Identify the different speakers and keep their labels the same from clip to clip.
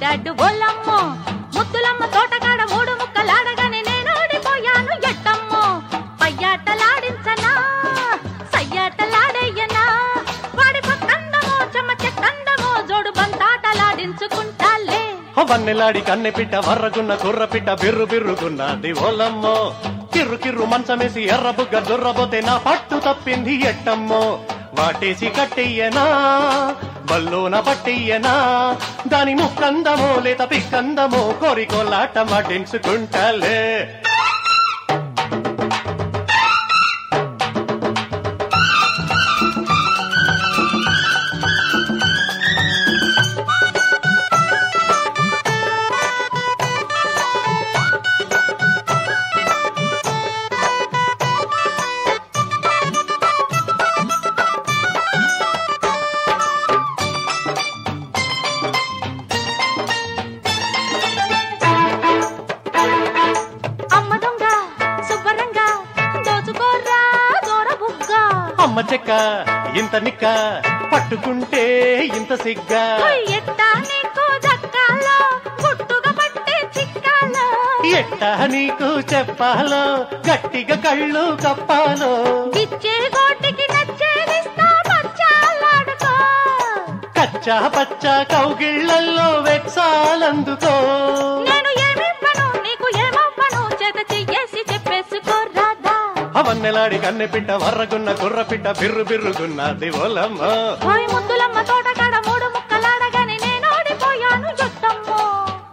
Speaker 1: కొట్టాడు ఓలమ్మో ముద్దులమ్మ తోటకాడ మూడు ముక్కలాడగానే నేను ఓడిపోయాను ఎట్టమ్మో పయ్యాటలాడించనా సయ్యాటలాడయ్యనా వాడి పక్కందమో చెమ్మ చెక్కందమో జోడు బంతాటలాడించుకుంటాలే
Speaker 2: వన్నెలాడి కన్నెపిట్ట వర్రగున్న కుర్రపిట్ట బిర్రు బిర్రుగున్నది ఓలమ్మో కిర్రు కిర్రు మంచమేసి ఎర్రబుగ్గ దుర్రబోతే నా పట్టు తప్పింది ఎట్టమ్మో వాటేసి కట్టెయ్యనా బల్లోన పట్టెయ్యనా దాని ముక్కందమో లేత పిక్కందమో కోరికోలాట మాటించుకుంటాలే
Speaker 1: అమ్మ దొంగ శుభ్రంగా దోచుకోర్రా దూర బుగ్గ
Speaker 2: అమ్మ చెక్క ఇంత నిక్క పట్టుకుంటే ఇంత సిగ్గా
Speaker 1: ఎట్టా నీకు దక్కాలో గుట్టుగా పట్టే చిక్కాలో
Speaker 2: ఎట్టా నీకు చెప్పాలో గట్టిగా కళ్ళు కప్పాలో
Speaker 1: ఇచ్చే గోటికి నచ్చేదిస్తా మచ్చాలాడుకో
Speaker 2: కచ్చా పచ్చా కౌగిళ్ళల్లో వెక్సాలందుకో
Speaker 1: నేను ఏమివ్వను నీకు ఏమవ్వను చేత చెయ్యేసి చెప్పేసుకో రాదా
Speaker 2: అవన్నెలాడి కన్నెపిట్ట వర్రగున్న కుర్రపిట్ట బిర్రు బిర్రుగున్నది ఓలమ్మ
Speaker 1: పోయి ముద్దులమ్మ తోటకాడ మూడు ముక్కలాడగానే నేను ఓడిపోయాను జుట్టమ్మో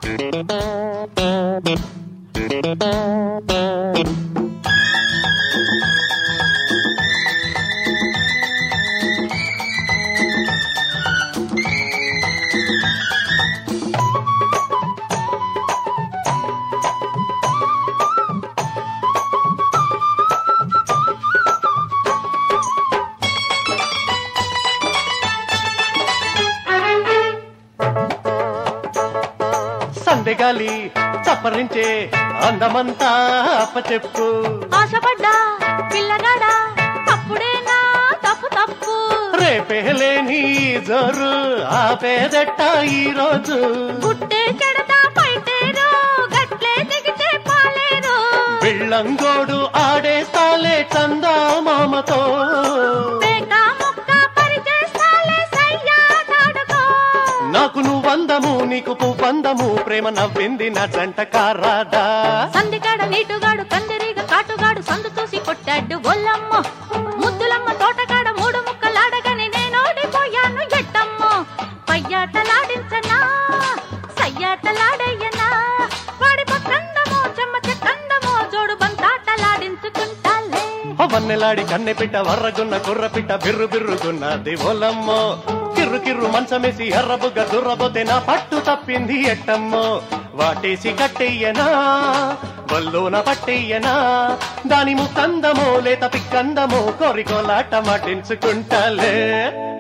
Speaker 2: సందెగాలి చప్పరించే అందమంతా అప్పచెప్పు
Speaker 1: ఆశపడ్డా పిల్లగాడా తప్పుడేనా తప్పు తప్పు
Speaker 2: రేపేలేని జోరు ఆపేదెట్ట ఈ రోజు
Speaker 1: గుట్టే చెడతా పైటేరు గట్లే దిగితే పాలేరు
Speaker 2: బిళ్ళంగోడు ఆడేస్తాలే చందా మామతో
Speaker 1: పేట ముక్క పరిచేస్తాలే సయ్యాటాడుకో
Speaker 2: నాకు నువ్వందము నీకు పువ్వందము ప్రేమ నవ్వింది నా జంట కారాదా
Speaker 1: సందికాడ నీటుగాడు కందిరీగ కాటుగాడు సందు చూసి కొట్టాడు ఒల్లమ్మ ముద్దులమ్మ తోటకాడ మూడు ముక్కలాడగానే నేను ఓడిపోయాను ఎట్టమ్మో పయ్యాటలాడించనా సయ్యాటలాడయ్యనా వాడి పక్కందమో చెమ్మ చెక్కందమో జోడు బంతాటలాడించుకుంటాలే
Speaker 2: వన్నెలాడి కన్నెపిట్ట వర్రగున్న కుర్రపిట్ట బిర్రు బిర్రుగున్నది ఓలమ్మో కిర్రు కిర్రు మంచమేసి ఎర్రబుగ్గ దుర్రబోతే నా పట్టు తప్పింది ఎట్టమ్మో వాటేసి కట్టెయ్యనా వల్లోన పట్టెయ్యనా దాని ముక్కందమో లేత పిక్కందమో కోరికోలాట మాటించుకుంటాలే